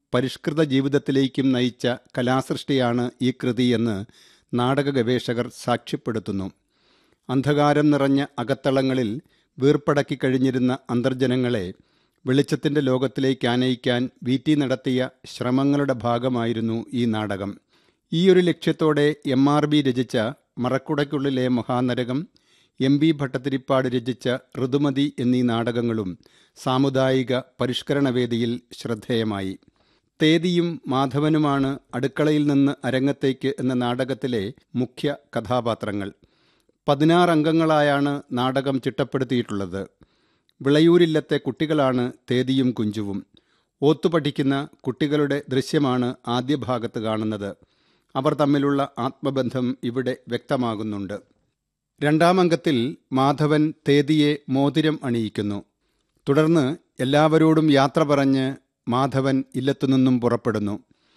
പരിഷ്കൃത ജീവിതത്തിലേക്കും നയിച്ച കലാസൃഷ്ടിയാണ് ഈ കൃതിയെന്ന് നാടക ഗവേഷകർ സാക്ഷ്യപ്പെടുത്തുന്നു അന്ധകാരം നിറഞ്ഞ അകത്തളങ്ങളിൽ വീർപ്പടക്കി കഴിഞ്ഞിരുന്ന അന്തർജനങ്ങളെ വെളിച്ചത്തിൻ്റെ ലോകത്തിലേക്ക് ആനയിക്കാൻ വി ടി നടത്തിയ ശ്രമങ്ങളുടെ ഭാഗമായിരുന്നു ഈ നാടകം ഈയൊരു ലക്ഷ്യത്തോടെ എം ആർ ബി രചിച്ച മറക്കുടയ്ക്കുള്ളിലെ മഹാനരകം എം ബി ഭട്ടത്തിരിപ്പാട് രചിച്ച ഋതുമതി എന്നീ നാടകങ്ങളും സാമുദായിക പരിഷ്കരണവേദിയിൽ ശ്രദ്ധേയമായി തേദിയും മാധവനുമാണ് അടുക്കളയിൽ നിന്ന് അരങ്ങത്തേക്ക് എന്ന നാടകത്തിലെ മുഖ്യ കഥാപാത്രങ്ങൾ പതിനാറ് അംഗങ്ങളായാണ് നാടകം ചിട്ടപ്പെടുത്തിയിട്ടുള്ളത് വിളയൂരില്ലത്തെ കുട്ടികളാണ് തേദിയും കുഞ്ചുവും ഓത്തുപഠിക്കുന്ന കുട്ടികളുടെ ദൃശ്യമാണ് ആദ്യ ഭാഗത്ത് കാണുന്നത് അവർ തമ്മിലുള്ള ആത്മബന്ധം ഇവിടെ വ്യക്തമാകുന്നുണ്ട് രണ്ടാം അംഗത്തിൽ മാധവൻ തേദിയെ മോതിരം അണിയിക്കുന്നു തുടർന്ന് എല്ലാവരോടും യാത്ര പറഞ്ഞ് മാധവൻ ഇല്ലത്തുനിന്നും പുറപ്പെടുന്നു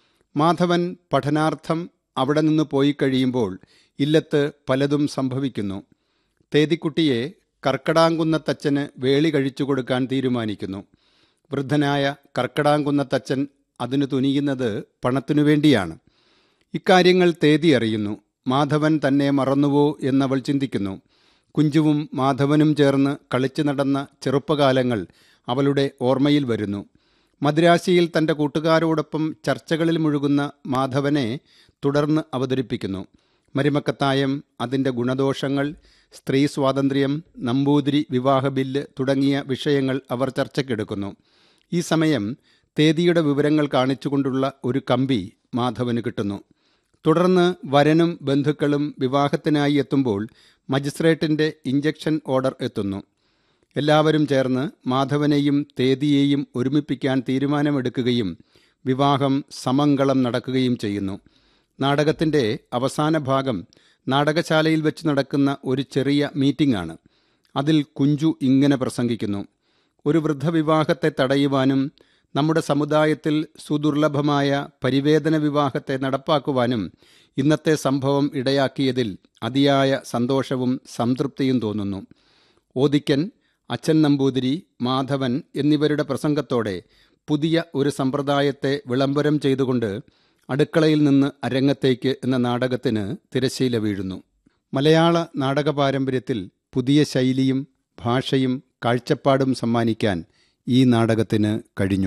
മാധവൻ പഠനാർത്ഥം അവിടെ നിന്ന് പോയി കഴിയുമ്പോൾ ഇല്ലത്ത് പലതും സംഭവിക്കുന്നു തേതിക്കുട്ടിയെ കർക്കടാങ്കുന്നത്തച്ഛന് വേളി കഴിച്ചു കൊടുക്കാൻ തീരുമാനിക്കുന്നു വൃദ്ധനായ കർക്കടാങ്കുന്നത്തച്ഛൻ അതിനു തുനിയുന്നത് പണത്തിനു വേണ്ടിയാണ് ഇക്കാര്യങ്ങൾ തേതി അറിയുന്നു മാധവൻ തന്നെ മറന്നുവോ എന്നവൾ ചിന്തിക്കുന്നു കുഞ്ചുവും മാധവനും ചേർന്ന് കളിച്ചു നടന്ന ചെറുപ്പകാലങ്ങൾ അവളുടെ ഓർമ്മയിൽ വരുന്നു മദ്രാശിയിൽ തൻ്റെ കൂട്ടുകാരോടൊപ്പം ചർച്ചകളിൽ മുഴുകുന്ന മാധവനെ തുടർന്ന് അവതരിപ്പിക്കുന്നു മരുമക്കത്തായം അതിൻ്റെ ഗുണദോഷങ്ങൾ സ്ത്രീ സ്വാതന്ത്ര്യം നമ്പൂതിരി വിവാഹ ബില്ല് തുടങ്ങിയ വിഷയങ്ങൾ അവർ ചർച്ചയ്ക്കെടുക്കുന്നു ഈ സമയം തേദിയുടെ വിവരങ്ങൾ കാണിച്ചുകൊണ്ടുള്ള ഒരു കമ്പി മാധവന് കിട്ടുന്നു തുടർന്ന് വരനും ബന്ധുക്കളും വിവാഹത്തിനായി എത്തുമ്പോൾ മജിസ്ട്രേറ്റിൻ്റെ ഇഞ്ചക്ഷൻ ഓർഡർ എത്തുന്നു എല്ലാവരും ചേർന്ന് മാധവനെയും തേദിയെയും ഒരുമിപ്പിക്കാൻ തീരുമാനമെടുക്കുകയും വിവാഹം സമങ്കളം നടക്കുകയും ചെയ്യുന്നു നാടകത്തിൻ്റെ അവസാന ഭാഗം നാടകശാലയിൽ വെച്ച് നടക്കുന്ന ഒരു ചെറിയ മീറ്റിംഗ് ആണ് അതിൽ കുഞ്ചു ഇങ്ങനെ പ്രസംഗിക്കുന്നു ഒരു വൃദ്ധവിവാഹത്തെ തടയുവാനും നമ്മുടെ സമുദായത്തിൽ സുദുർലഭമായ പരിവേദന വിവാഹത്തെ നടപ്പാക്കുവാനും ഇന്നത്തെ സംഭവം ഇടയാക്കിയതിൽ അതിയായ സന്തോഷവും സംതൃപ്തിയും തോന്നുന്നു ഓദിക്കൻ അച്ഛൻ നമ്പൂതിരി മാധവൻ എന്നിവരുടെ പ്രസംഗത്തോടെ പുതിയ ഒരു സമ്പ്രദായത്തെ വിളംബരം ചെയ്തുകൊണ്ട് അടുക്കളയിൽ നിന്ന് അരങ്ങത്തേക്ക് എന്ന നാടകത്തിന് തിരശ്ശീല വീഴുന്നു മലയാള നാടക പാരമ്പര്യത്തിൽ പുതിയ ശൈലിയും ഭാഷയും കാഴ്ചപ്പാടും സമ്മാനിക്കാൻ ഈ നാടകത്തിന് കഴിഞ്ഞു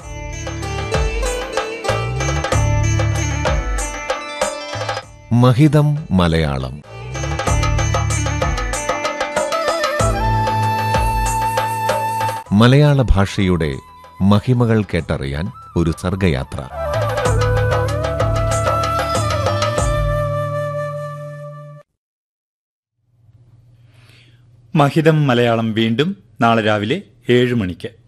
മഹിതം മലയാളം മലയാള ഭാഷയുടെ മഹിമകൾ കേട്ടറിയാൻ ഒരു സർഗയാത്ര മഹിതം മലയാളം വീണ്ടും നാളെ രാവിലെ ഏഴ് മണിക്ക്